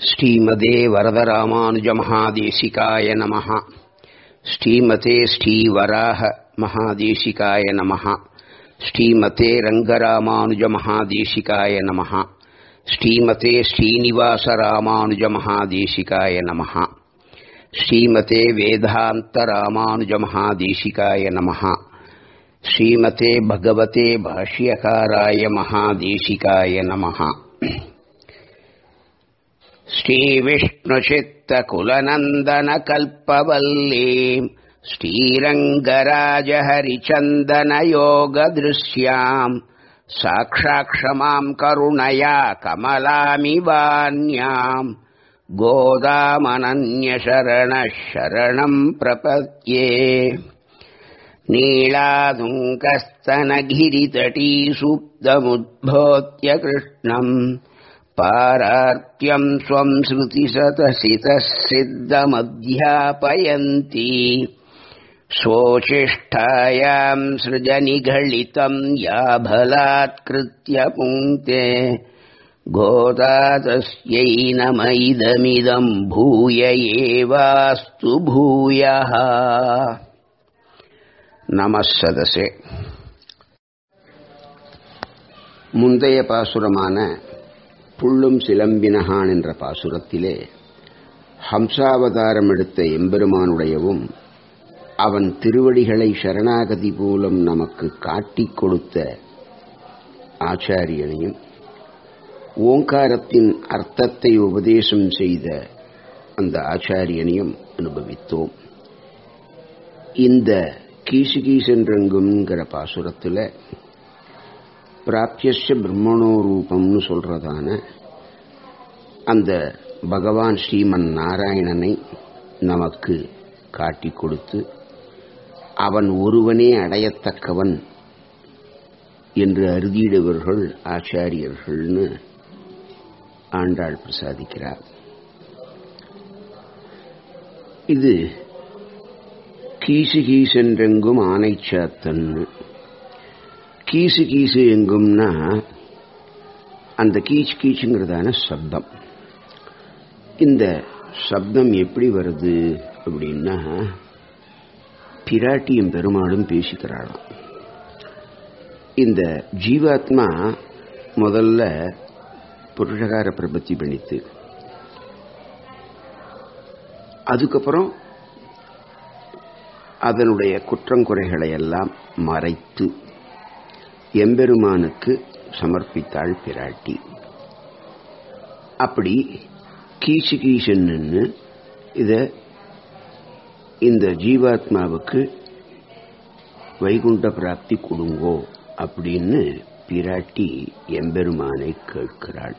ஸ்ரீமதே வரதராமானுஜ மகாதேசிகாய நமः ஸ்ரீமதே ஸ்ரீவராக மகாதேசிகாய நமः ஸ்ரீமதே ரங்கராமானுஜ மகாதேசிகாய நமः ஸ்ரீமதே ஸ்ரீனிவாச ராமானுஜ மகாதேசிகாய நமः ஸ்ரீமதே வேதாந்த ராமானுஜ மகாதேசிகாய நமः ஸ்ரீமதே பகவதே பாஷ்யகாராய மகாதேசிகாய நமः श्रीविष्णुचित्तकुलनन्दनकल्पवल्लीम् श्रीरङ्गराजहरिचन्दनयोगदृश्याम् साक्षाक्षमाम् करुणया कमलामिवान्याम् गोदामनन्यशरणः शरणम् प्रपद्ये नीलादुङ्कस्तनगिरितटीसुप्तमुद्भोत्य कृष्णम् पारार्त्यम् स्वम् श्रुतिसतसितः सिद्धमध्यापयन्ती स्वोचिष्ठायाम् सृजनिघलितम् या बलात्कृत्य पुङ्क्ते गोदा तस्यै नम इदमिदम् भूय एवास्तु भूयः नमः सदसे முந்தைய பாசுரமான புள்ளும் சிலம்பினகான் என்ற பாசுரத்திலே ஹம்சாவதாரம் எடுத்த எம்பெருமானுடையவும் அவன் திருவடிகளை சரணாகதி மூலம் நமக்கு காட்டிக் கொடுத்த ஆச்சாரியனையும் ஓங்காரத்தின் அர்த்தத்தை உபதேசம் செய்த அந்த ஆச்சாரியனையும் அனுபவித்தோம் இந்த கீசுகீசென்றெங்குங்கிற பாசுரத்தில் பிராப்தியஸ்ய பிரம்மணோ ரூபம்னு சொல்றதான அந்த பகவான் ஸ்ரீமன் நாராயணனை நமக்கு காட்டி கொடுத்து அவன் ஒருவனே அடையத்தக்கவன் என்று அறுதியிடுவர்கள் ஆச்சாரியர்கள்னு ஆண்டாள் பிரசாதிக்கிறார் இது கீசு கீசென்றெங்கும் ஆனைச்சாத்தன்னு கீசு கீசு எங்கும்னா அந்த கீச் கீச்சுங்கிறதான சப்தம் இந்த சப்தம் எப்படி வருது அப்படின்னா பிராட்டியும் பெருமாளும் பேசிக்கிறாளாம் இந்த ஜீவாத்மா முதல்ல புருஷகார பிரபத்தி பண்ணித்து அதுக்கப்புறம் அதனுடைய குற்றங்குறைகளை எல்லாம் மறைத்து எம்பெருமானுக்கு சமர்ப்பித்தாள் பிராட்டி அப்படி கீசு கீசன்னு இத இந்த ஜீவாத்மாவுக்கு வைகுண்ட பிராப்தி கொடுங்கோ அப்படின்னு பிராட்டி எம்பெருமானை கேட்கிறாள்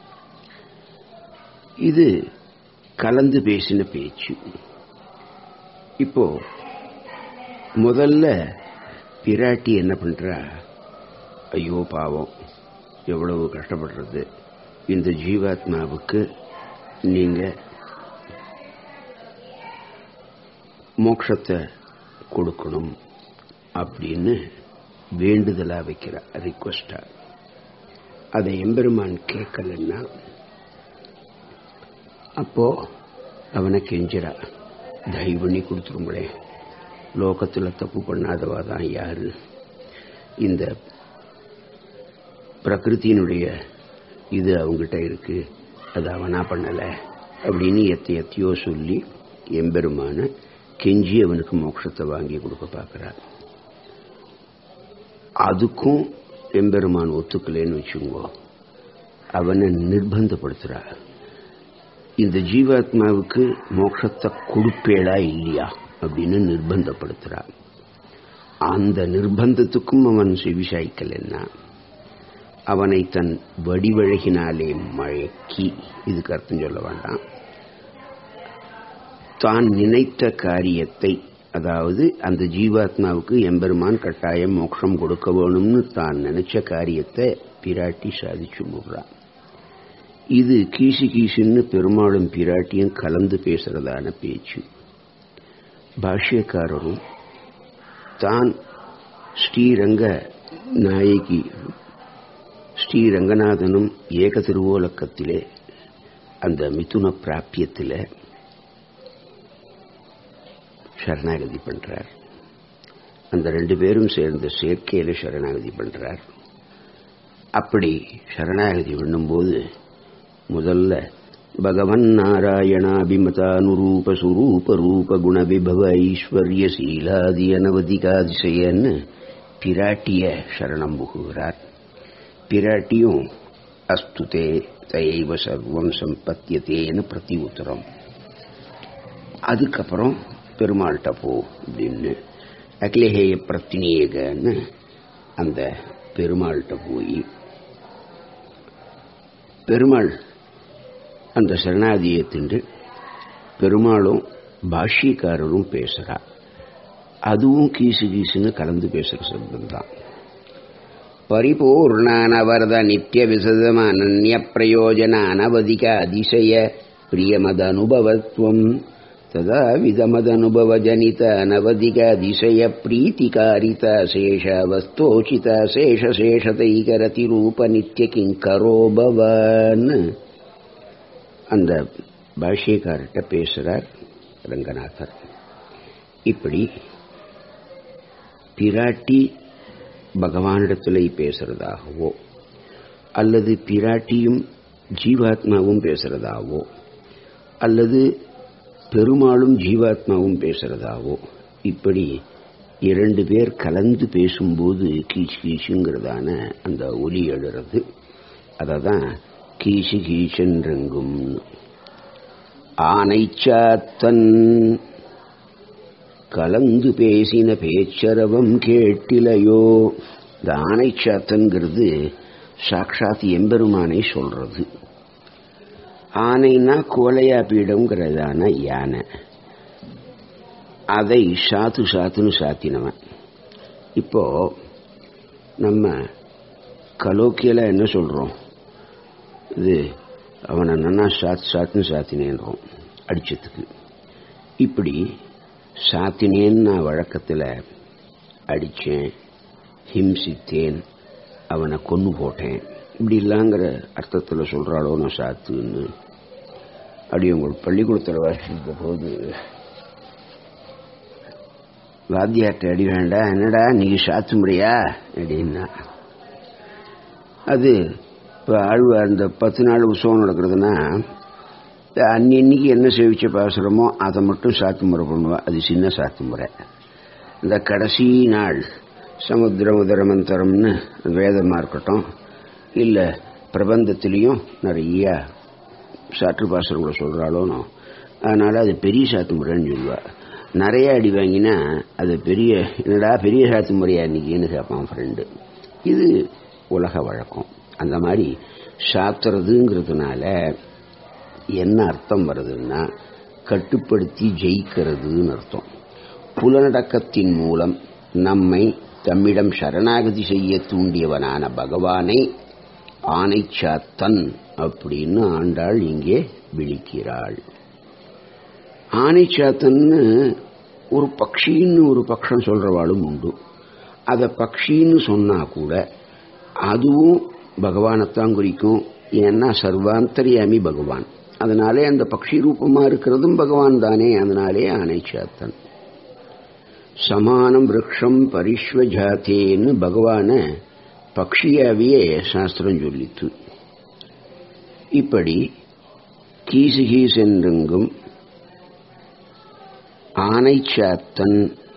இது கலந்து பேசின பேச்சு இப்போ முதல்ல பிராட்டி என்ன பண்றா ஐயோ பாவம் எவ்வளவு கஷ்டப்படுறது இந்த ஜீவாத்மாவுக்கு நீங்க மோட்சத்தை கொடுக்கணும் அப்படின்னு வேண்டுதலா வைக்கிற ரிக்வஸ்டா அதை எம்பெருமான் கேட்கலன்னா அப்போ அவனை கெஞ்சிரா தயவு பண்ணி கொடுத்துருங்களே லோகத்தில் தப்பு பண்ணாதவா தான் யாரு இந்த பிரகிருத்தினுடைய இது அவங்ககிட்ட இருக்கு அது அவனா பண்ணல அப்படின்னு எத்த எத்தையோ சொல்லி எம்பெருமான கெஞ்சி அவனுக்கு மோட்சத்தை வாங்கி கொடுக்க பார்க்கிறார் அதுக்கும் எம்பெருமான் ஒத்துக்கலன்னு வச்சுங்கோ அவனை நிர்பந்தப்படுத்துறா இந்த ஜீவாத்மாவுக்கு மோட்சத்தை கொடுப்பேளா இல்லையா அப்படின்னு நிர்பந்தப்படுத்துறா அந்த நிர்பந்தத்துக்கும் அவன் செவிசாய்க்கலன்னா அவனை தன் வடிவழகினாலே மழக்கி இதுக்கு அர்த்தம் சொல்ல வேண்டாம் தான் நினைத்த காரியத்தை அதாவது அந்த ஜீவாத்மாவுக்கு எம்பெருமான் கட்டாயம் மோட்சம் கொடுக்க வேணும்னு தான் நினைச்ச காரியத்தை பிராட்டி சாதிச்சு முடுறான் இது கீசு கீசுன்னு பெருமாளும் பிராட்டியும் கலந்து பேசுறதான பேச்சு பாஷ்யக்காரரும் தான் ஸ்ரீரங்க நாயகி ஸ்ரீரங்கநாதனும் ஏக திருவோலக்கத்திலே அந்த மிதுன பிராப்பியத்தில் சரணாகதி பண்றார் அந்த ரெண்டு பேரும் சேர்ந்த சேர்க்கையில சரணாகதி பண்றார் அப்படி சரணாகதி பண்ணும்போது முதல்ல பகவன் நாராயணாபிமதானுரூப சுரூப ரூப குண விபவ ஐஸ்வர்ய சீலாதி அனவதிகாதிசயன்னு பிராட்டிய சரணம் புகுகிறார் பிராட்டியும் அஸ்துதே தயைவ சர்வம் சம்பத்தியத்தேன்னு பிரதி உத்தரம் அதுக்கப்புறம் பெருமாள்கிட்ட போ அப்படின்னு அகிலேகேய பிரத்தினேகன்னு அந்த பெருமாள்கிட்ட போய் பெருமாள் அந்த சரணாதியை தின்று பெருமாளும் பாஷ்யக்காரரும் பேசுறா அதுவும் கீசு கீசுன்னு கலந்து பேசுற சப்தம் தான் பரிபூர்ணானவரத நித்திய விசதம் அனன்ய பிரயோஜன அனவதிக அதிசய பிரியமத அனுபவத்துவம் ததா விதமதனுபவ ஜனித அனவதிக அதிசய பிரீத்திகாரித சேஷ வஸ்தோச்சித சேஷ சேஷதைகரதி ரூப நித்திய கிங்கரோபவன் அந்த பாஷ்யக்கார்கிட்ட பேசுறார் ரங்கநாதர் இப்படி பிராட்டி பகவானிடத்தில் பேசுறதாகவோ அல்லது பிராட்டியும் ஜீவாத்மாவும் பேசுறதாவோ அல்லது பெருமாளும் ஜீவாத்மாவும் பேசுறதாவோ இப்படி இரண்டு பேர் கலந்து பேசும்போது கீச்சு கீச்சுங்கிறதான அந்த ஒலி எழுறது அதை தான் கீச்சு கீச்சென்றெங்கும் ஆனைச்சாத்தன் கலந்து பேசின பேச்சரவம் கேட்டிலையோ இந்த ஆனைச்சாத்தன்கிறது சாட்சாத் எம்பெருமானை சொல்றது ஆனைனா கோலையா பீடம்ங்கிறதான யானை அதை சாத்து சாத்துன்னு சாத்தினவன் இப்போ நம்ம கலோக்கியில் என்ன சொல்றோம் இது அவனை நன்னா சாத்து சாத்துன்னு சாத்தினேன்றோம் அடிச்சதுக்கு இப்படி சாத்தினேன்னு நான் வழக்கத்தில் அடித்தேன் ஹிம்சித்தேன் அவனை கொன்று போட்டேன் இப்படி இல்லாங்கிற அர்த்தத்தில் சொல்கிறாளோ நான் சாத்துன்னு அப்படி உங்கள் பள்ளிக்கூடத்தில் வாசித்த போது வாத்தியார்ட்ட அடி வேண்டாம் என்னடா நீங்க சாத்து முறையா அப்படின்னா அது இப்போ ஆழ்வா இந்த பத்து நாள் உற்சவம் நடக்கிறதுனா அன்னன்னைக்கு என்ன சேவிச்ச பாசுரமோ அதை மட்டும் சாத்து முறை பண்ணுவா அது சின்ன சாத்து முறை இந்த கடைசி நாள் சமுத்திரம் உதரமந்தரம்னு வேதமாக இருக்கட்டும் இல்லை பிரபந்தத்திலையும் நிறைய சாற்று பாசுரங்களை சொல்கிறாளோனோ அதனால் அது பெரிய சாத்து முறைன்னு சொல்லுவா நிறைய அடி வாங்கினா அது பெரிய என்னடா பெரிய சாத்து முறையா இன்னைக்குன்னு கேட்பான் ஃப்ரெண்டு இது உலக வழக்கம் அந்த மாதிரி சாத்துறதுங்கிறதுனால என்ன அர்த்தம் வருதுன்னா கட்டுப்படுத்தி ஜெயிக்கிறதுன்னு அர்த்தம் புலனடக்கத்தின் மூலம் நம்மை தம்மிடம் சரணாகதி செய்ய தூண்டியவனான பகவானை ஆனைச்சாத்தன் அப்படின்னு ஆண்டாள் இங்கே விழிக்கிறாள் ஆனைச்சாத்தன்னு ஒரு பக்ஷின்னு ஒரு பக்ஷம் சொல்றவாளும் உண்டு அதை பக்ஷின்னு சொன்னா கூட அதுவும் பகவானைத்தான் குறிக்கும் ஏன்னா சர்வாந்தரியாமி பகவான் அதனாலே அந்த பக்ஷி ரூபமா இருக்கிறதும் பகவான் தானே அதனாலே ஆனைச்சாத்தன் சமானம் விரக்ஷம் பரிஸ்வஜாத்தேன்னு பகவான பக்ஷியாவியே சாஸ்திரம் சொல்லித்து இப்படி கீசு கீசென்றெங்கும் ஆனைச்சாத்தன்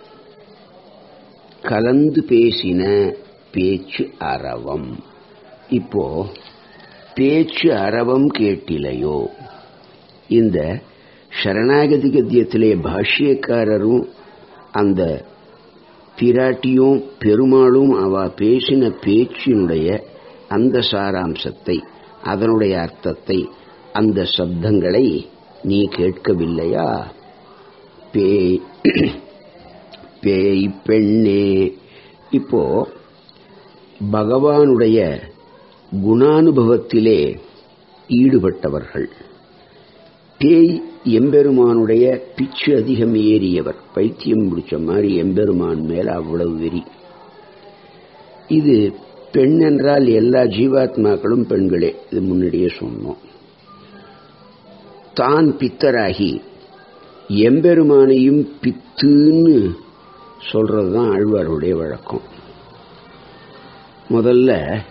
கலந்து பேசின பேச்சு அறவம் இப்போ பேச்சு அறவம் கேட்டிலையோ இந்த சரணாகதி கத்தியத்திலே பாஷ்யக்காரரும் அந்த பிராட்டியும் பெருமாளும் அவ பேசின பேச்சினுடைய அந்த சாராம்சத்தை அதனுடைய அர்த்தத்தை அந்த சப்தங்களை நீ கேட்கவில்லையா பேய் பேய் பெண்ணே இப்போ பகவானுடைய குணானுபவத்திலே ஈடுபட்டவர்கள் பேய் எம்பெருமானுடைய பிச்சு அதிகம் ஏறியவர் பைத்தியம் முடிச்ச மாதிரி எம்பெருமான் மேல அவ்வளவு வெறி இது பெண் என்றால் எல்லா ஜீவாத்மாக்களும் பெண்களே இது முன்னாடியே சொன்னோம் தான் பித்தராகி எம்பெருமானையும் பித்துன்னு சொல்றது தான் ஆழ்வாருடைய வழக்கம் முதல்ல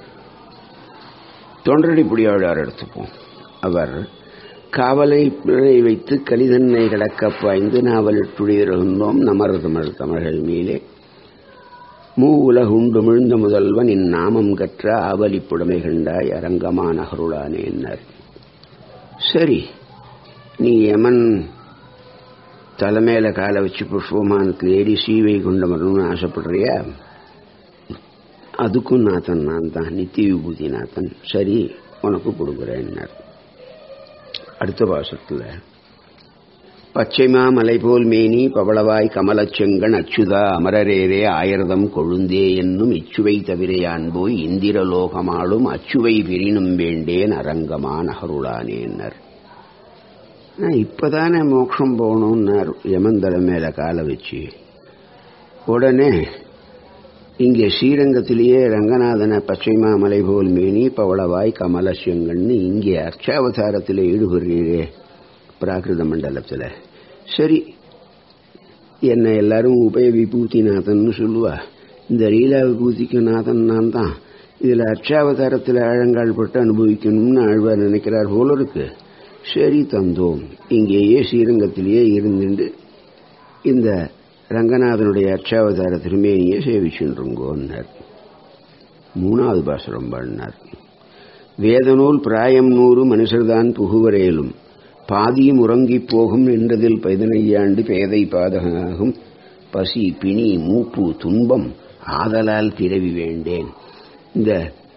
தொண்டடிப்புடியாழ்வார் எடுத்துப்போம் அவர் காவலை பிழை வைத்து கலிதன்னை கடக்க பாய்ந்து நாவலிட்டுழியிருந்தோம் நமர் தமிழ் தமிழர்கள் மேலே மூ உலகுண்டு மிழ்ந்த முதல்வன் இந்நாமம் கற்ற ஆவலி புடமை கண்டாய் அரங்கமா நகருளானேன்னார் சரி நீ யமன் தலைமையில காலை வச்சு புஷ்பமானத்தில் ஏறி சீவை கொண்ட வரணும்னு ஆசைப்படுறியா அதுக்கும் நாதன் நான் தான் நித்திய விபூதி நாதன் சரி உனக்கு கொடுக்குறேன்னார் அடுத்த பாசத்தில் பச்சைமா மலை போல் மேனி பவளவாய் கமலச்செங்கன் அச்சுதா அமரரேரே ஆயிரதம் கொழுந்தே என்னும் இச்சுவை தவிரையான் போய் இந்திரலோகமாடும் அச்சுவை விரினும் வேண்டேன் அரங்கமா நகருளானேன்னர் நான் இப்பதானே மோட்சம் போகணும்னார் யமந்தல மேல காலை வச்சு உடனே இங்கே ஸ்ரீரங்கத்திலேயே ரங்கநாதன பச்சைமா மலை போல் மேனி பவளவாய் கமலசியங்கன்னு இங்கே அர்ச்சாவதாரத்தில் ஈடுபடுறீரே பிராகிருத மண்டலத்தில் சரி என்ன எல்லாரும் உபய விபூதிநாதன் சொல்லுவா இந்த லீலா விபூதிக்கு நாதன் நான் தான் இதில் அர்ச்சாவதாரத்தில் ஆழங்கால் பட்டு அனுபவிக்கணும்னு ஆழ்வார் நினைக்கிறார் போல இருக்கு சரி தந்தோம் இங்கேயே ஸ்ரீரங்கத்திலேயே இருந்துட்டு இந்த ரங்கநாதனுடைய அர்ச்சாவதார திருமேனியை சேவிச்சுருங்கோன்னார் மூணாவது பாசுரம் பண்ணார் வேதநூல் பிராயம் நூறு மனுஷர்தான் புகுவரேலும் பாதியும் உறங்கிப் போகும் என்றதில் பதினையாண்டு பேதை பாதகமாகும் பசி பிணி மூப்பு துன்பம் ஆதலால் பிறவி வேண்டேன் இந்த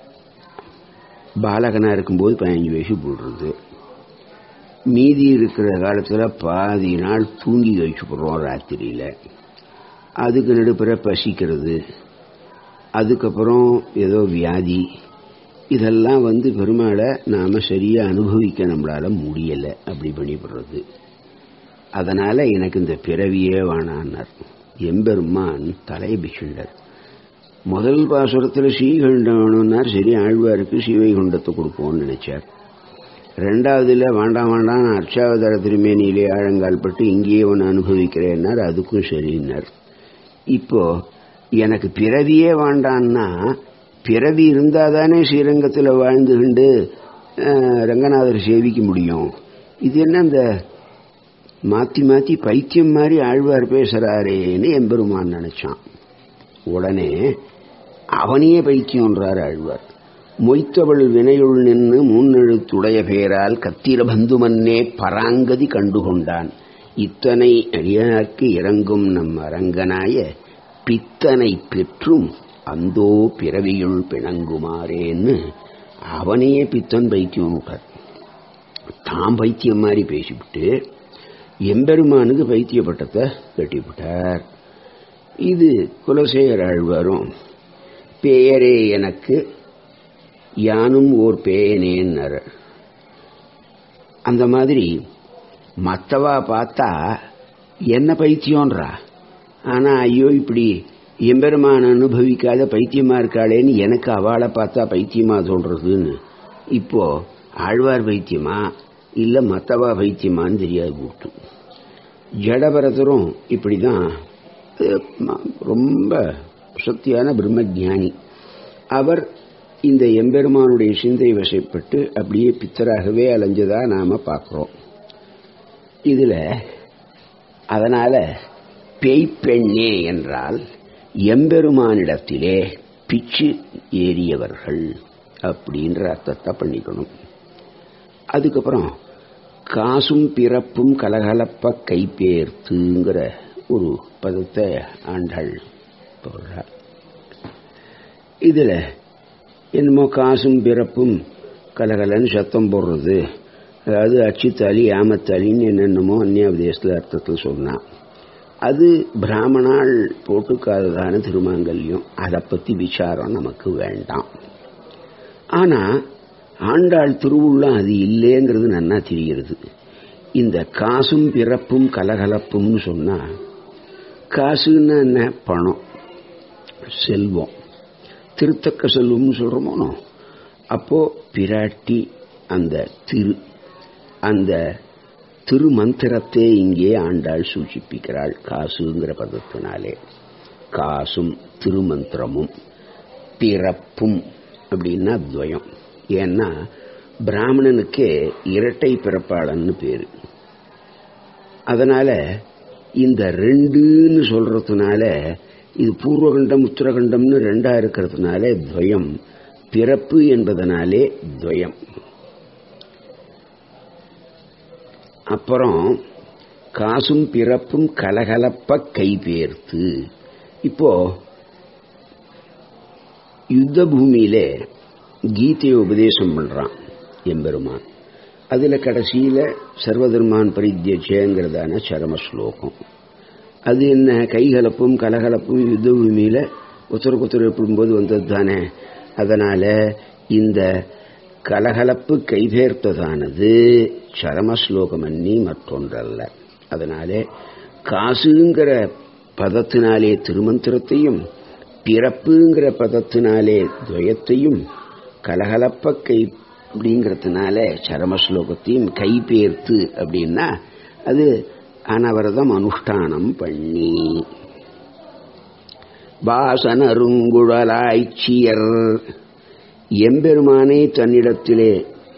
பாலகனா இருக்கும்போது பதினஞ்சு வயசு போடுறது மீதி இருக்கிற காலத்தில் பாதி நாள் தூங்கி கழிச்சுப்படுறோம் ராத்திரியில் அதுக்கு நடுப்புற பசிக்கிறது அதுக்கப்புறம் ஏதோ வியாதி இதெல்லாம் வந்து பெருமாளை நாம் சரியாக அனுபவிக்க நம்மளால முடியலை அப்படி பண்ணிவிடுறது அதனால் எனக்கு இந்த பிறவியே வேணான்னார் எம்பெருமான் தலைபிச்சுண்டர் முதல் பாசுரத்தில் ஸ்ரீகண்டம் வேணும்னார் சரி ஆழ்வாருக்கு ஸ்ரீவைகுண்டத்தை கொடுப்போம்னு நினைச்சார் ரெண்டாவதுல வேண்டாம் வேண்டாம் நான் அர்ச்சாவதார திருமேனியிலே ஆழங்கால் பட்டு இங்கேயே ஒன்று அனுபவிக்கிறேன்னார் அதுக்கும் சரின்னார் இப்போ எனக்கு பிறவியே வேண்டான்னா பிறவி இருந்தால் தானே ஸ்ரீரங்கத்தில் வாழ்ந்துகிண்டு ரங்கநாதர் சேவிக்க முடியும் இது என்ன இந்த மாற்றி மாற்றி பைத்தியம் மாதிரி ஆழ்வார் பேசுகிறாரேன்னு எம்பெருமான் நினைச்சான் உடனே அவனையே பைத்தியம்ன்றார் ஆழ்வார் மொய்த்தவள் வினையுள் நின்று முன்னெழுத்துடைய பேரால் கத்திர பந்துமன்னே பராங்கதி கண்டுகொண்டான் இத்தனை அடியார்க்கு இறங்கும் நம் அரங்கனாய பித்தனை பெற்றும் அந்தோ பிறவியுள் பிணங்குமாறேன்னு அவனையே பித்தன் பைத்தியம் விட்டார் தாம் பைத்தியம் மாதிரி பேசிவிட்டு எம்பெருமானுக்கு பைத்திய பட்டத்தை கட்டிவிட்டார் இது குலசேகர் ஆழ்வாரும் பேயரே எனக்கு யானும் ஓர் பேயனேன்னர் அந்த மாதிரி மற்றவா பார்த்தா என்ன பைத்தியம்ன்றா ஆனா ஐயோ இப்படி எம்பெருமான் அனுபவிக்காத பைத்தியமா இருக்காளேன்னு எனக்கு அவளை பார்த்தா பைத்தியமா தோன்றதுன்னு இப்போ ஆழ்வார் பைத்தியமா இல்ல மத்தவா பைத்தியமான்னு தெரியாது போட்டு ஜடபரதரும் இப்படிதான் ரொம்ப சக்தியான பிரம்மஜானி அவர் இந்த எம்பெருமானுடைய சிந்தை வசைப்பட்டு அப்படியே பித்தராகவே அலைஞ்சதா நாம பார்க்கிறோம் இதுல அதனால பெய்ப்பெண்ணே என்றால் எம்பெருமானிடத்திலே பிச்சு ஏறியவர்கள் அப்படின்ற அர்த்தத்தை பண்ணிக்கணும் அதுக்கப்புறம் காசும் பிறப்பும் கலகலப்ப கைப்பேர்த்துங்கிற ஒரு பதத்தை ஆண்டாள் போடுறார் இதுல என்னமோ காசும் பிறப்பும் கலகலன்னு சத்தம் போடுறது அதாவது அச்சுத்தாலி ஆமத்தாலின்னு என்னென்னமோ அந்நியாவதேசத்தில் அர்த்தத்தில் சொன்னான் அது பிராமணால் போட்டுக்காததான திருமாங்கல்யம் அதை பற்றி விசாரம் நமக்கு வேண்டாம் ஆனா ஆண்டாள் திருவுள்ளம் அது இல்லைங்கிறது நன்னா தெரிகிறது இந்த காசும் பிறப்பும் கலகலப்பும்னு சொன்னா காசுன்னா என்ன பணம் செல்வம் திருத்தக்க செல்வம்னு சொல்றோமோ அப்போ பிராட்டி அந்த திரு அந்த திருமந்திரத்தை இங்கே ஆண்டாள் சூச்சிப்பிக்கிறாள் காசுங்கிற பதத்தினாலே காசும் திருமந்திரமும் பிறப்பும் அப்படின்னா துவயம் ஏன்னா பிராமணனுக்கே இரட்டை பிறப்பாளன்னு பேரு அதனால இந்த ரெண்டுன்னு சொல்றதுனால இது பூர்வகண்டம் உத்தரகண்டம்னு ரெண்டா இருக்கிறதுனால துவயம் பிறப்பு என்பதனாலே துவயம் அப்புறம் காசும் பிறப்பும் கலகலப்ப கைபேர்த்து இப்போ யுத்த பூமியில கீதையை உபதேசம் பண்றான் எம்பெருமான் அதுல கடைசியில சர்வதர்மான் பரித்தியஜங்கிறதான சரம ஸ்லோகம் அது என்ன கைகலப்பும் கலகலப்பும் யுத்த பூமியில ஒருத்தருக்கு ஒருத்தர் எப்படிம்போது வந்தது தானே அதனால இந்த கலகலப்பு கைபேர்த்ததானது சரம ஸ்லோகம் அன்னி மற்றொன்றல்ல அதனாலே காசுங்கிற பதத்தினாலே திருமந்திரத்தையும் பிறப்புங்கிற பதத்தினாலே துவயத்தையும் கலகலப்ப கை அப்படிங்கிறதுனால சரம ஸ்லோகத்தையும் கைபேர்த்து அப்படின்னா அது அனவரதம் அனுஷ்டானம் பண்ணி வாசனருங்குழலாய்ச்சியர் எம்பெருமானை தன்னிடத்திலே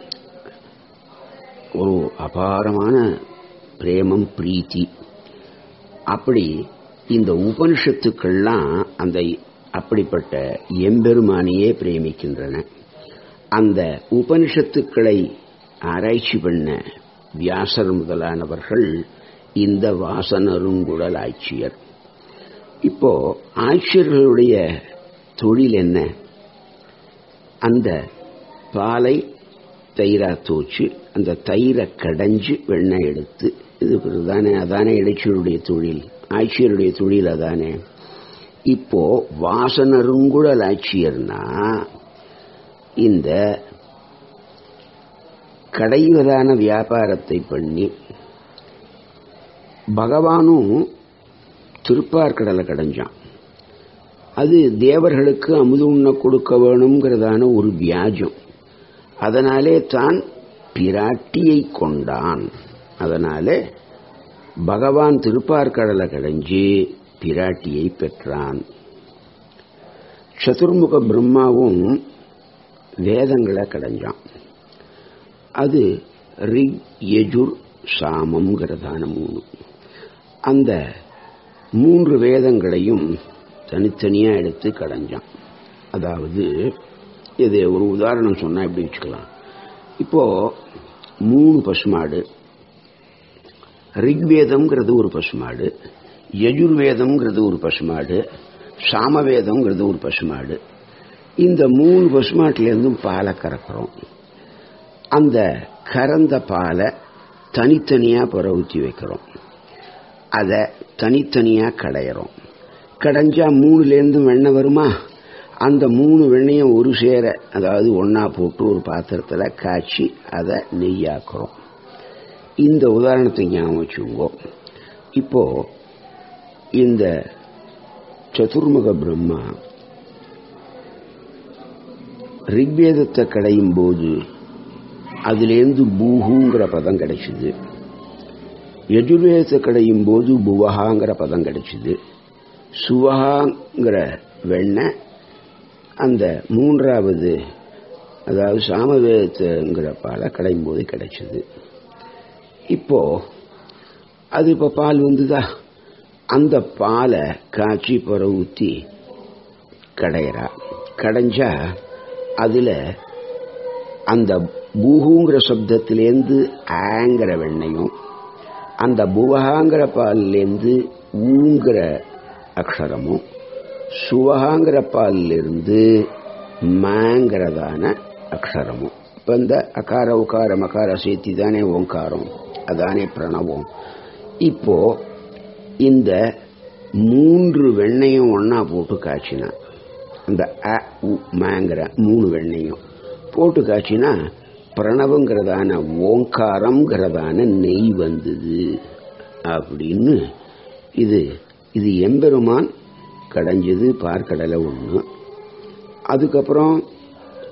ஒரு அபாரமான பிரேமம் பிரீத்தி அப்படி இந்த உபனிஷத்துக்கள்லாம் அந்த அப்படிப்பட்ட எம்பெருமானையே பிரேமிக்கின்றன அந்த உபனிஷத்துக்களை ஆராய்ச்சி பண்ண வியாசர் முதலானவர்கள் இந்த வாசனருங்குழல் ஆட்சியர் இப்போ ஆட்சியர்களுடைய தொழில் என்ன அந்த பாலை தயிரா தோச்சு அந்த தயிரை கடைஞ்சு வெண்ணெய் எடுத்து இது தானே அதானே இடைச்சலுடைய தொழில் ஆட்சியருடைய தொழில் அதானே இப்போ வாசனருங்குழல் ஆட்சியர்னா இந்த கடைவதான வியாபாரத்தை பண்ணி பகவானும் திருப்பார்கடலை கடைஞ்சான் அது தேவர்களுக்கு அமுது உண்ண கொடுக்க வேணுங்கிறதான ஒரு வியாஜம் அதனாலே தான் பிராட்டியை கொண்டான் அதனாலே பகவான் திருப்பார்கடலை கடைஞ்சு பிராட்டியை பெற்றான் சதுர்முக பிரம்மாவும் வேதங்களை கடைஞ்சான் அது ரிக் யஜுர் சாமம்ங்கிறதான மூணு அந்த மூன்று வேதங்களையும் தனித்தனியா எடுத்து கடைஞ்சான் அதாவது இது ஒரு உதாரணம் சொன்னா எப்படி வச்சுக்கலாம் இப்போ மூணு பசுமாடு ரிக்வேதம்ங்கிறது ஒரு பசுமாடு யஜுர்வேதம்ங்கிறது ஒரு பசுமாடு சாமவேதம்ங்கிறது ஒரு பசுமாடு இந்த மூணு பசுமாட்டிலேருந்தும் பாலை கறக்கிறோம் அந்த கறந்த பாலை தனித்தனியா புற ஊற்றி வைக்கிறோம் அதை தனித்தனியா கடையிறோம் கடைஞ்சா மூணுலேருந்து வெண்ணெய் வருமா அந்த மூணு வெண்ணையும் ஒரு சேர அதாவது ஒன்னா போட்டு ஒரு பாத்திரத்தில் காய்ச்சி அதை நெய்யாக்குறோம் இந்த உதாரணத்தை ஞாபகம் வச்சுங்கோ இப்போ இந்த சதுர்முக பிரம்மா ரிக்வேதத்தை கடையும் போது அதுலேருந்து பூஹுங்கிற பதம் கிடைச்சிது யஜுர்வேதத்தை கடையும் போது புவஹாங்கிற பதம் கிடைச்சிது சுவஹாங்கிற வெண்ணெய் அந்த மூன்றாவது அதாவது சாமவேதத்துங்கிற பாலை கடையும் போது கிடைச்சிது இப்போ அது இப்போ பால் வந்துதா அந்த பாலை காய்ச்சி புற ஊற்றி கடையிறா கடைஞ்சா அதில் அந்த பூஹுங்கிற சப்தத்திலேருந்து ஆங்கிற வெண்ணையும் அந்த புவகாங்கிற பாலிலேருந்து ஊங்கிற அக்ஷரமும் சுவகாங்கிற பாலிலிருந்து மாங்கிறதான அக்ஷரமும் இப்போ இந்த அகார உகார மகார சேர்த்தி தானே ஓங்காரம் அதானே பிரணவம் இப்போ இந்த மூன்று வெண்ணையும் ஒன்னா போட்டு காய்ச்சினா அந்த அ உ மாங்கிற மூணு வெண்ணையும் போட்டு காய்ச்சினா பிரணவங்கிறதான ஓங்காரம்ங்கிறதான நெய் வந்தது அப்படின்னு இது இது எம்பெருமான் கடைஞ்சது பார்க்கடலை ஒன்று அதுக்கப்புறம்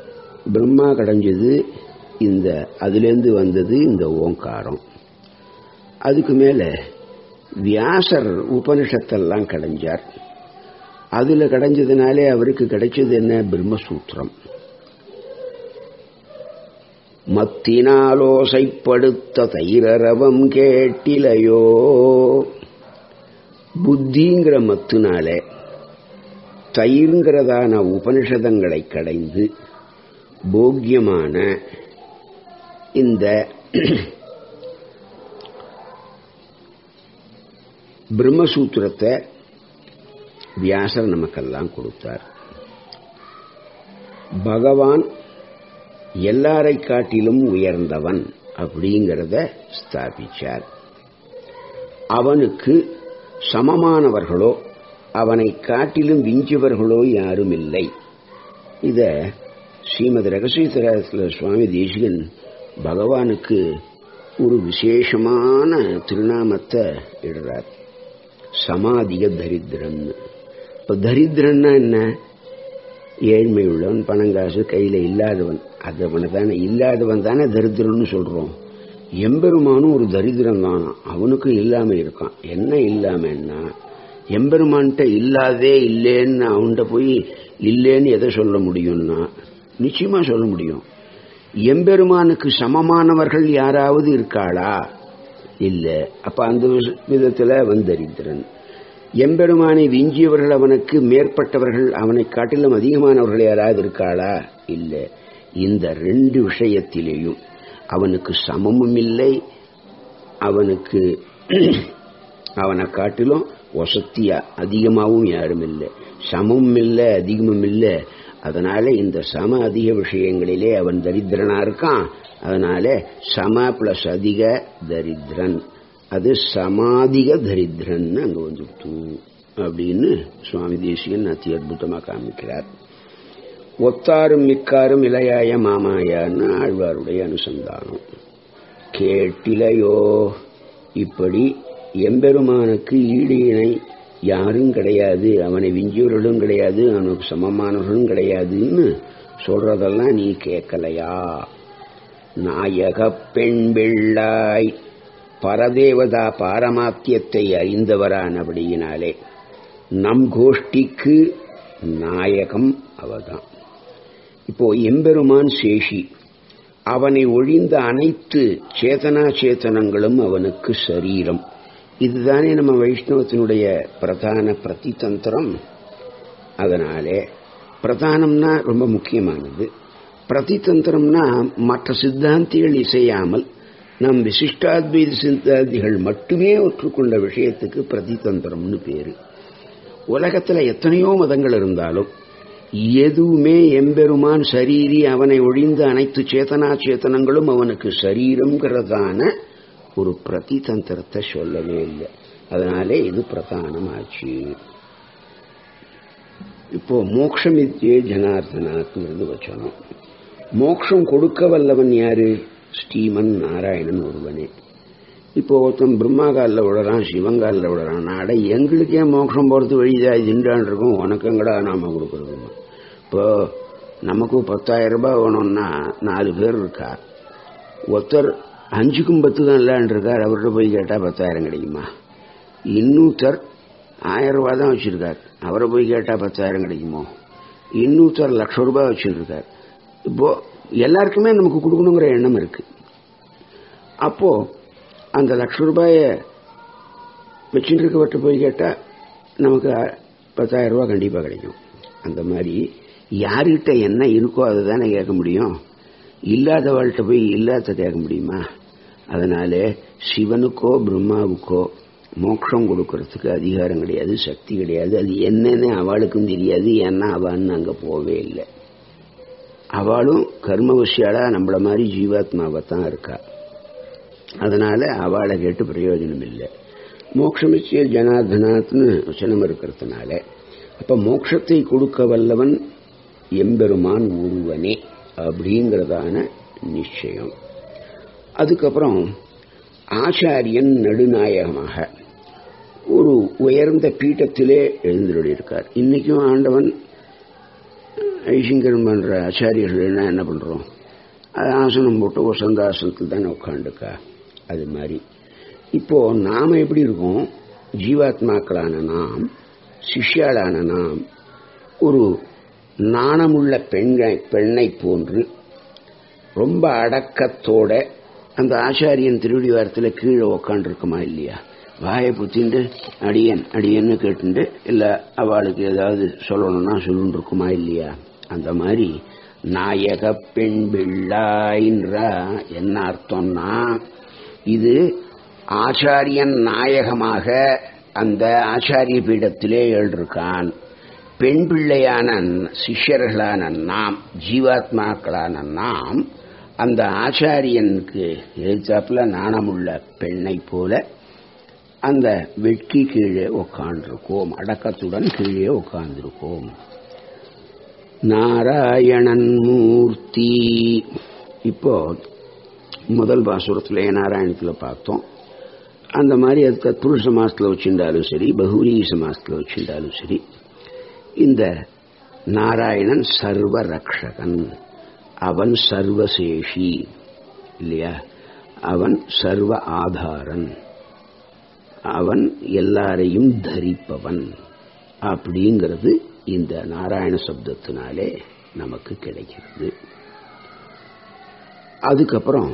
பிரம்மா கடைஞ்சது இந்த அதுலேருந்து வந்தது இந்த ஓங்காரம் அதுக்கு மேல வியாசர் உபனிஷத்தெல்லாம் கடைஞ்சார் அதுல கடைஞ்சதுனாலே அவருக்கு கிடைச்சது என்ன பிரம்மசூத்திரம் மத்தினாலோசைப்படுத்த தைரரவம் கேட்டிலையோ புத்திங்கிற மத்துனாலே தயிர்ங்கிறதான உபனிஷதங்களை கடைந்து போக்கியமான இந்த பிரம்மசூத்திரத்தை வியாசர் நமக்கெல்லாம் கொடுத்தார் பகவான் எல்லாரை காட்டிலும் உயர்ந்தவன் அப்படிங்கிறத ஸ்தாபிச்சார் அவனுக்கு சமமானவர்களோ அவனை காட்டிலும் விஞ்சியவர்களோ யாரும் இல்லை இத ஸ்ரீமத் ரகசியத்திரத்தில் சுவாமி தேசிகன் பகவானுக்கு ஒரு விசேஷமான திருநாமத்தை இடுறார் சமாதிக தரித்திரன் இப்போ தரித்திரன்னா என்ன ஏழ்மை உள்ளவன் பணங்காசு கையில் இல்லாதவன் அதவனை தானே இல்லாதவன் தானே தரித்திரன்னு சொல்கிறோம் எம்பெருமானும் ஒரு தரித்திரம் தானா அவனுக்கும் இல்லாமல் இருக்கான் என்ன இல்லாமன்னா எம்பெருமான்கிட்ட இல்லாதே இல்லேன்னு அவன்கிட்ட போய் இல்லேன்னு எதை சொல்ல முடியும்னா நிச்சயமா சொல்ல முடியும் எம்பெருமானுக்கு சமமானவர்கள் யாராவது இருக்காளா இல்ல அப்ப அந்த விதத்துல வந்தரித்திரன் எம்பெருமானை விஞ்சியவர்கள் அவனுக்கு மேற்பட்டவர்கள் அவனை காட்டிலும் அதிகமானவர்கள் யாராவது இருக்காளா இல்ல இந்த ரெண்டு விஷயத்திலேயும் அவனுக்கு சமமும் இல்லை அவனுக்கு அவனை காட்டிலும் வசத்தியா அதிகமாகவும் யாரும் இல்லை சமமும் இல்லை அதிகமும் இல்லை அதனால இந்த சம அதிக விஷயங்களிலே அவன் தரித்திரனா இருக்கான் அதனால சம பிளஸ் அதிக தரித்திரன் அது சமாதிக தரித்திரன் அங்க வந்துட்டு அப்படின்னு சுவாமி தேசியன் அதி அற்புதமா காமிக்கிறார் ஒத்தாரும் மிக்காரும் இளையாய மாமாயான்னு ஆழ்வாருடைய அனுசந்தானம் கேட்டிலையோ இப்படி எம்பெருமானுக்கு ஈடு இணை யாரும் கிடையாது அவனை விஞ்சியவர்களும் கிடையாது அவனுக்கு சமமானவர்களும் கிடையாதுன்னு சொல்றதெல்லாம் நீ கேட்கலையா நாயக பெண் வெள்ளாய் பரதேவதா பாரமாத்தியத்தை அறிந்தவரானபடியினாலே நம் கோஷ்டிக்கு நாயகம் அவதான் இப்போ எம்பெருமான் சேஷி அவனை ஒழிந்த அனைத்து சேதனா சேத்தனங்களும் அவனுக்கு சரீரம் இதுதானே நம்ம வைஷ்ணவத்தினுடைய பிரதான பிரதிதந்திரம் அதனாலே பிரதானம்னா ரொம்ப முக்கியமானது பிரதிதந்திரம்னா மற்ற சித்தாந்திகள் இசையாமல் நம் விசிஷ்டாத்வைத சித்தாந்திகள் மட்டுமே ஒற்றுக்கொண்ட விஷயத்துக்கு பிரதிதந்திரம்னு பேரு உலகத்துல எத்தனையோ மதங்கள் இருந்தாலும் எதுவுமே எம்பெருமான் சரீரி அவனை ஒழிந்த அனைத்து சேத்தனா சேத்தனங்களும் அவனுக்கு சரீரம்ங்கிறதான ஒரு பிரதிதந்திரத்தை சொல்லவே இல்லை அதனாலே இது பிரதானமாச்சு இப்போ மோக்ஷமித்யே ஜனார்தனாக்குங்கிறது வச்சோம் மோக்ஷம் கொடுக்க வல்லவன் யாரு ஸ்ரீமன் நாராயணன் ஒருவனே இப்போ ஒருத்தன் பிரம்மாகாலில் விடுறான் சிவங்காலில் விடுறான் அட எங்களுக்கே மோட்சம் போகிறது வழிதா இதுண்டான் இருக்கும் உனக்குங்கடா நாம கொடுக்கறது இப்போ நமக்கு பத்தாயிரம் ரூபாய் வேணும்னா நாலு பேர் இருக்கா ஒருத்தர் அஞ்சுக்கும் பத்து தான் இல்லான் இருக்கார் அவர்கிட்ட போய் கேட்டால் பத்தாயிரம் கிடைக்குமா இன்னொருத்தர் ஆயிரம் ரூபாய் தான் வச்சிருக்கார் அவரை போய் கேட்டால் பத்தாயிரம் கிடைக்குமோ இன்னொருத்தர் லட்சம் ரூபாய் வச்சுருக்கார் இப்போ எல்லாருக்குமே நமக்கு கொடுக்கணுங்கிற எண்ணம் இருக்கு அப்போ அந்த லட்ச ரூபாய வச்சுட்டு இருக்கவர்கிட்ட போய் கேட்டால் நமக்கு பத்தாயிரம் ரூபாய் கண்டிப்பாக கிடைக்கும் அந்த மாதிரி யாருக்கிட்ட என்ன இருக்கோ அதை தானே கேட்க முடியும் இல்லாதவள்கிட்ட போய் இல்லாத கேட்க முடியுமா அதனால சிவனுக்கோ பிரம்மாவுக்கோ மோட்சம் கொடுக்கறதுக்கு அதிகாரம் கிடையாது சக்தி கிடையாது அது என்னன்னு அவளுக்கும் தெரியாது ஏன்னா அவன்னு அங்கே போவே இல்லை அவளும் கர்மவசியாளா நம்மள மாதிரி ஜீவாத்மாவை தான் இருக்கா அதனால அவளை கேட்டு பிரயோஜனம் இல்லை மோட்சமிச்சிய ஜனார்தனாத்னு வச்சனம் இருக்கிறதுனால அப்ப மோட்சத்தை கொடுக்க வல்லவன் எம்பெருமான் ஒருவனே அப்படிங்கிறதான நிச்சயம் அதுக்கப்புறம் ஆச்சாரியன் நடுநாயகமாக ஒரு உயர்ந்த பீட்டத்திலே எழுந்துள்ளிருக்கார் இன்னைக்கும் ஆண்டவன் ஐசிங்கரம் பண்ற ஆச்சாரியர்கள் என்ன பண்றோம் அது ஆசனம் போட்டு வசந்தாசனத்தில் தானே உட்காந்துக்கா அது மாதிரி இப்போ நாம எப்படி இருக்கோம் ஜீவாத்மாக்களான நாம் சிஷ்யாளான நாம் ஒரு நாணமுள்ள பெண்ணை பெண்ணை போன்று ரொம்ப அடக்கத்தோட அந்த ஆச்சாரியன் திருவடி வாரத்தில் கீழே உக்காண்டிருக்குமா இல்லையா வாயை புத்திண்டு அடியன் அடியன்னு கேட்டுண்டு இல்லை அவளுக்கு ஏதாவது சொல்லணும்னா சொல்லுன்னு இருக்குமா இல்லையா அந்த மாதிரி நாயக பெண் பிள்ளாயின்றா என்ன அர்த்தம்னா இது ஆச்சாரியன் நாயகமாக அந்த ஆச்சாரிய பீடத்திலே எழுதிருக்கான் பெண் பிள்ளையான சிஷ்யர்களான நாம் ஜீவாத்மாக்களான நாம் அந்த ஆச்சாரியனுக்கு எழுத்தாப்புல நாணமுள்ள பெண்ணை போல அந்த வெட்கி கீழே உட்கார்ந்திருக்கோம் அடக்கத்துடன் கீழே உட்கார்ந்திருக்கோம் நாராயணன் மூர்த்தி இப்போ முதல் பாசுரத்தில் நாராயணத்தில் பார்த்தோம் அந்த மாதிரி அது தத்புருஷ சமாசத்தில் வச்சுட்டாலும் சரி பகுரி சமாசத்தில் வச்சுட்டாலும் சரி இந்த நாராயணன் சர்வ ரக்ஷகன் அவன் சர்வசேஷி இல்லையா அவன் சர்வ ஆதாரன் அவன் எல்லாரையும் தரிப்பவன் அப்படிங்கிறது இந்த நாராயண சப்தத்தினாலே நமக்கு கிடைக்கிறது அதுக்கப்புறம்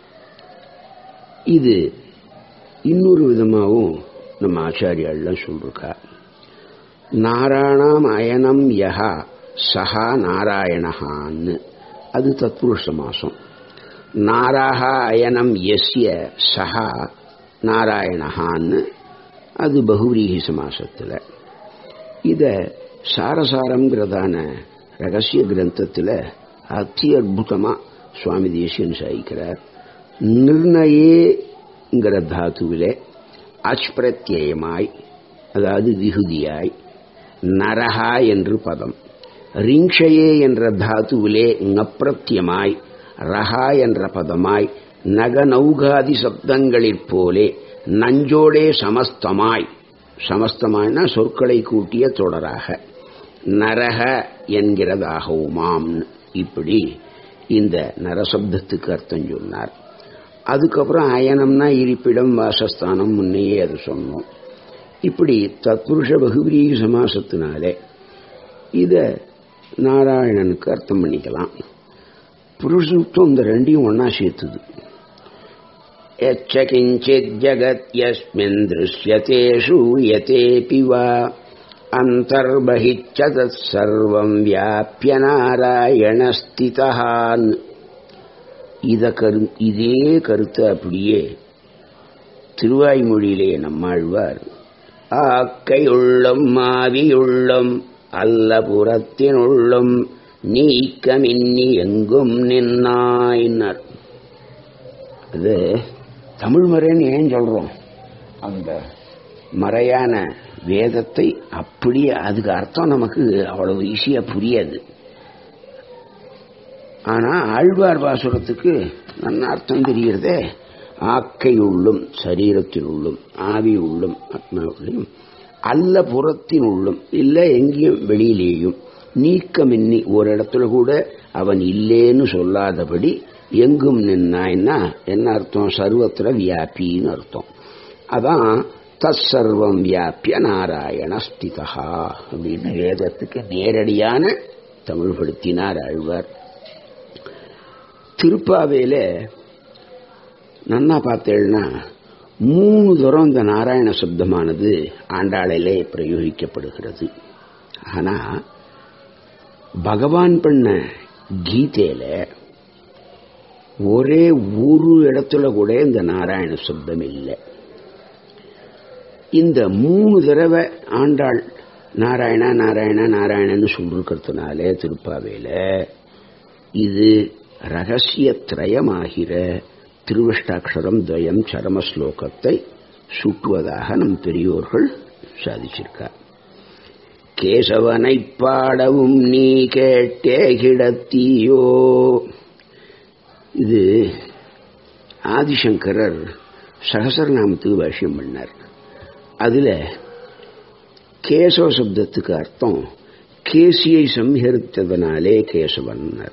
இது இன்னொரு விதமாகவும் நம்ம ஆச்சாரியாள்லாம் சொல்லிருக்கா நாராயணம் அயனம் யஹா சஹா நாராயணஹான்னு அது தத்புருஷ மாசம் நாராக அயனம் எஸ்ய சஹா நாராயணஹான்னு அது பகுரீகி சமாசத்தில் இதை சாரசாரங்கிறதான ரகசிய கிரந்தத்தில் அத்தி அற்புதமாக சுவாமி தேசியன் சாய்க்கிறார் நிர்ணயேங்கிற தாத்துவிலே அச்பிரத்யயமாய் அதாவது விகுதியாய் நரஹா என்று பதம் ரிங்ஷயே என்ற தாத்துவிலே நப்பிரத்தியமாய் ரஹா என்ற பதமாய் நகநௌகாதி சப்தங்களிற் போலே நஞ்சோடே சமஸ்தமாய் சமஸ்தமாய்னா சொற்களை கூட்டிய தொடராக நரக என்கிறதாகவுமாம் இப்படி இந்த நரசப்தத்துக்கு அர்த்தம் சொன்னார் அதுக்கப்புறம் அயனம்னா இருப்பிடம் வாசஸ்தானம் முன்னையே அது சொன்னோம் இப்படி தத்புருஷ பகுபிரீக சமாசத்தினாலே இத நாராயணனுக்கு அர்த்தம் பண்ணிக்கலாம் புருஷத்துவம் இந்த ரெண்டையும் ஒன்னா சேர்த்துது எச்ச கிஞ்சித் ஜகத்யஸ்மின் திருஷ்யதே ஷூயதேபி வா அந்தர்பகிச்ச தத் சர்வம் வியாபிய நாராயணஸ்திதான் இத கரு இதே கருத்தை அப்படியே திருவாய்மொழியிலே நம்மாழ்வார் ஆக்கையுள்ளும் மாவியுள்ளும் அல்ல புறத்தினுள்ளும் நீக்கமின்னி எங்கும் நின்னாயினர் அது தமிழ் மறைன்னு ஏன் சொல்றோம் அந்த மறையான வேதத்தை அப்படியே அதுக்கு அர்த்தம் நமக்கு அவ்வளவு ஈஸியா புரியாது ஆனா ஆழ்வார் பாசுரத்துக்கு நல்ல அர்த்தம் தெரிகிறதே ஆக்கை உள்ளும் சரீரத்தின் உள்ளும் ஆவி உள்ளும் ஆத்மாவுள்ளும் அல்ல புறத்தின் உள்ளும் இல்லை எங்கேயும் வெளியிலேயும் நீக்கமின்னி ஒரு இடத்துல கூட அவன் இல்லேன்னு சொல்லாதபடி எங்கும் நின்னாய்னா என்ன அர்த்தம் சர்வத்திர வியாபின்னு அர்த்தம் அதான் தத் சர்வம் வியாபிய நாராயண ஸ்திதா அப்படின்னு வேதத்துக்கு நேரடியான தமிழ்படுத்தினார் ஆழ்வார் திருப்பாவையில நன்னா பார்த்தேன்னா மூணு தரம் இந்த நாராயண சப்தமானது ஆண்டாளிலே பிரயோகிக்கப்படுகிறது ஆனா பகவான் பண்ண கீதையில ஒரே ஒரு இடத்துல கூட இந்த நாராயண சப்தம் இல்லை இந்த மூணு தடவை ஆண்டாள் நாராயணா நாராயணா நாராயணன்னு சொல்லிருக்கிறதுனால திருப்பாவையில இது ரகசியத்ரயமாகிற திருவஷ்டாட்சரம் துவயம் சரம ஸ்லோகத்தை சுட்டுவதாக நம் பெரியோர்கள் சாதிச்சிருக்கார் கேசவனை பாடவும் நீ கேட்டே கிடத்தியோ இது ஆதிசங்கரர் சகசரநாமத்துக்கு பாஷ்யம் பண்ணார் அதுல கேசவ சப்தத்துக்கு அர்த்தம் கேசியை சம்ஹரித்ததனாலே கேசவன்னார்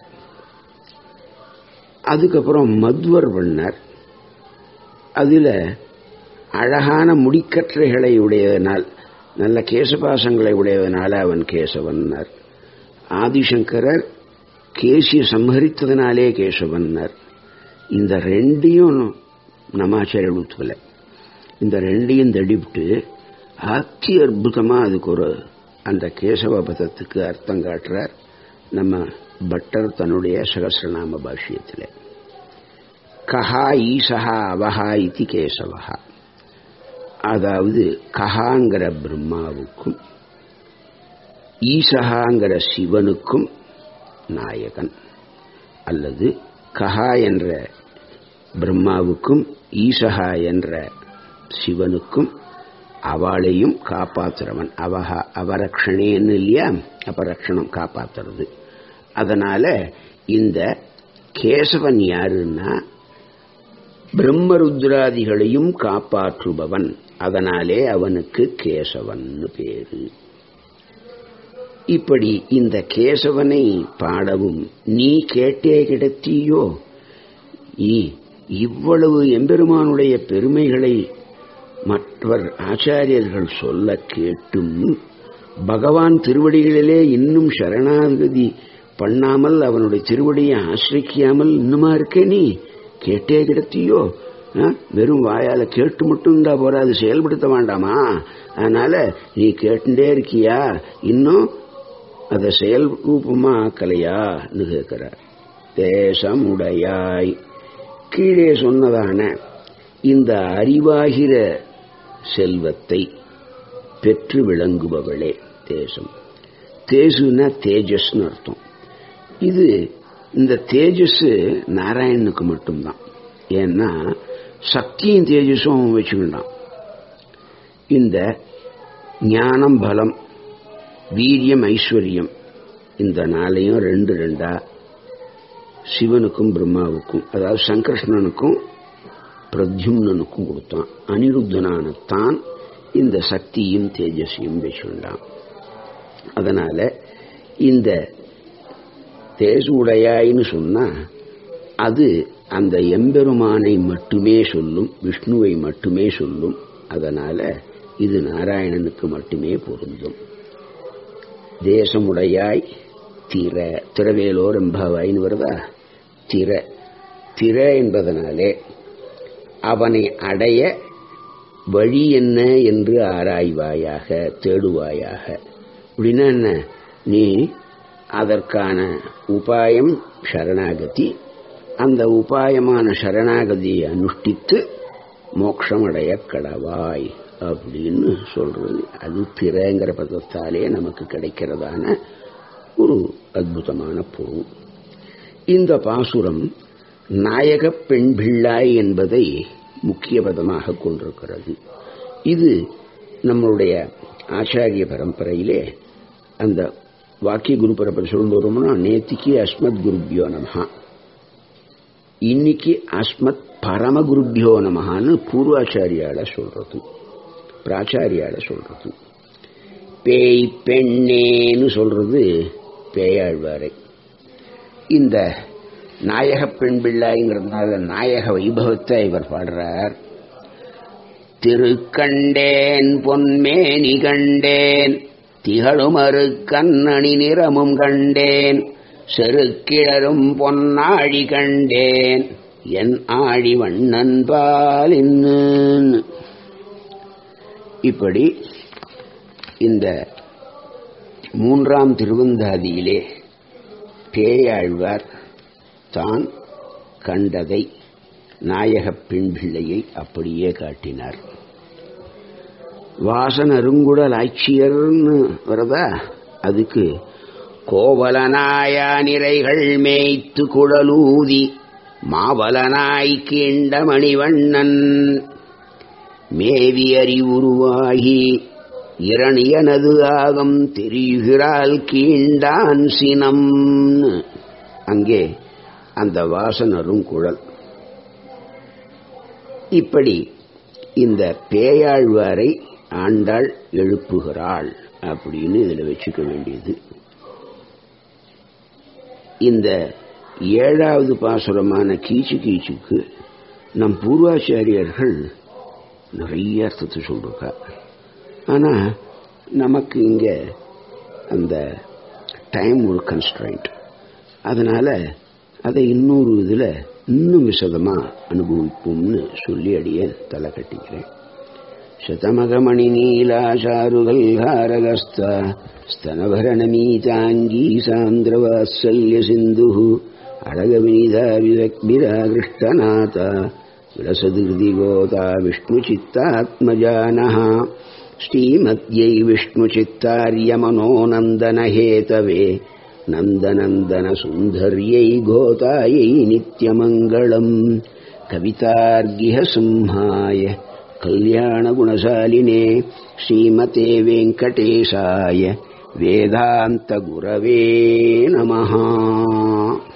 அதுக்கப்புறம் மத்வர் பண்ணார் அதுல அழகான முடிக்கற்றைகளை உடையதனால் நல்ல கேசபாசங்களை உடையதனால அவன் கேசவன்னார் ஆதிசங்கரர் கேசிய சம்ஹரித்ததுனாலே கேசவன்னார் இந்த ரெண்டையும் நமாச்சாரியர் ஊத்துவல இந்த ரெண்டையும் தடிவிட்டு அத்தி அற்புதமா அதுக்கு ஒரு அந்த கேசவ பதத்துக்கு அர்த்தம் காட்டுறார் நம்ம பட்டர் தன்னுடைய சகசிரநாம பாஷ்யத்தில் கஹா ஈசஹா அவஹா இது கேசவஹா அதாவது கஹாங்கிற பிரம்மாவுக்கும் ஈசஹாங்கிற சிவனுக்கும் நாயகன் அல்லது கஹா என்ற பிரம்மாவுக்கும் ஈசஹா என்ற சிவனுக்கும் அவளையும் காப்பாத்துறவன் அவஹா அவரக்ஷணேன்னு இல்லையா அபரக்ஷணம் காப்பாத்துறது அதனால இந்த கேசவன் யாருன்னா பிரம்மருத்ராதிகளையும் காப்பாற்றுபவன் அதனாலே அவனுக்கு கேசவன்னு பேரு இப்படி இந்த கேசவனை பாடவும் நீ கேட்டே கிடத்தியோ இவ்வளவு எம்பெருமானுடைய பெருமைகளை மற்றவர் ஆச்சாரியர்கள் சொல்ல கேட்டும் பகவான் திருவடிகளிலே இன்னும் சரணாகதி பண்ணாமல் அவனுடைய திருவடியை ஆசிரிக்காமல் இன்னுமா இருக்கே நீ கேட்டே கிடத்தியோ வெறும் வாயால கேட்டு மட்டும் இருந்தா போறாது செயல்படுத்த வேண்டாமா அதனால நீ கேட்டுட்டே இருக்கியா இன்னும் அதை செயல் ரூபமா ஆக்கலையான்னு கேட்கிறார் தேசமுடையாய் கீழே சொன்னதான இந்த அறிவாகிற செல்வத்தை பெற்று விளங்குபவளே தேசம் தேசுனா தேஜஸ்னு அர்த்தம் இது இந்த தேஜஸ் நாராயணனுக்கு மட்டும்தான் ஏன்னா சக்தியும் தேஜஸும் வச்சுக்கிட்டான் இந்த ஞானம் பலம் வீரியம் ஐஸ்வர்யம் இந்த நாளையும் ரெண்டு ரெண்டா சிவனுக்கும் பிரம்மாவுக்கும் அதாவது சங்கர்ஷ்ணனுக்கும் பிரத்யும்னனுக்கும் கொடுத்தான் அனிருத்தனான தான் இந்த சக்தியும் தேஜஸையும் வச்சுண்டான் அதனால இந்த தேசு உடையாயின்னு சொன்னா அது அந்த எம்பெருமானை மட்டுமே சொல்லும் விஷ்ணுவை மட்டுமே சொல்லும் அதனால இது நாராயணனுக்கு மட்டுமே பொருந்தும் தேசமுடையாய் திற திரவேலோர் எம்பாவாயின்னு வருதா திற திற என்பதனாலே அவனை அடைய வழி என்ன என்று ஆராய்வாயாக தேடுவாயாக அப்படின்னா என்ன நீ அதற்கான உபாயம் சரணாகதி அந்த உபாயமான சரணாகதியை அனுஷ்டித்து மோட்சமடைய கடவாய் அப்படின்னு சொல்றது அது திறங்கிற பதத்தாலே நமக்கு கிடைக்கிறதான ஒரு அற்புதமான பொருள் இந்த பாசுரம் நாயக பெண் பிள்ளாய் என்பதை முக்கிய பதமாக கொண்டிருக்கிறது இது நம்மளுடைய ஆச்சாரிய பரம்பரையிலே அந்த வாக்கிய குரு பரம்பரை சொல்லிட்டு வரோம்னா நேத்திக்கு அஸ்மத் குருபியோ நமஹா இன்னைக்கு அஸ்மத் பரம குருபியோ நமஹான்னு பூர்வாச்சாரியால சொல்றது பிராச்சாரியால சொல்றது பேய் பெண்ணேன்னு சொல்றது பேயாழ்வாரை இந்த நாயக பெண் பிள்ளாய்ங்கிறதுனால நாயக வைபவத்தை இவர் பாடுறார் திருக்கண்டேன் பொன்மேனி கண்டேன் திகழுமறு கண்ணணி நிறமும் கண்டேன் செருக்கிழரும் பொன்னாழி கண்டேன் என் ஆழி வண்ணன் பாலின்னு இப்படி இந்த மூன்றாம் திருவந்தாதியிலே பேயாழ்வார் தான் கண்டதை நாயகப் பெண் பிள்ளையை அப்படியே காட்டினார் வாசன் அருங்குடல் ஆட்சியர்னு வரதா அதுக்கு கோவலனாயா நிறைகள் மேய்த்து குழலூதி மாவலனாய் கீண்ட மணிவண்ணன் மேவி அறிவுருவாகி இரணியனது ஆகம் தெரிகிறாள் கீண்டான் சினம் அங்கே அந்த வாசனரும் குழல் இப்படி இந்த பேயாழ்வாரை ஆண்டாள் எழுப்புகிறாள் அப்படின்னு இதில் வச்சுக்க வேண்டியது இந்த ஏழாவது பாசுரமான கீச்சு கீச்சுக்கு நம் பூர்வாச்சாரியர்கள் நிறைய அர்த்தத்தை சொல்லிருக்கா ஆனா நமக்கு இங்க அந்த டைம் ஒரு கன்ஸ்ட்ரைண்ட் அதனால அதை இன்னொரு இதுல இன்னும் விசதமா அனுபவிப்போம்னு சொல்லி அடிய தலை கட்டிக்கிறேன் శతమగమణి నీలాశారుగల్ హారగస్త స్తనభరణమీతాంగీ సాంద్రవాత్సల్య సింధు అడగవినిధావిరక్భిరాకృష్టనాథ విలసదుర్దిగోతా విష్ణుచిత్తాత్మజాన శ్రీమద్యై విష్ణుచిత్తార్యమనోనందనహేతవే నందనందన సుందర్యై గోతాయై నిత్యమంగళం కవితార్గిహ సింహాయ कल्याणगुणशालिने श्रीमते वेङ्कटेशाय वेदान्तगुरवे नमः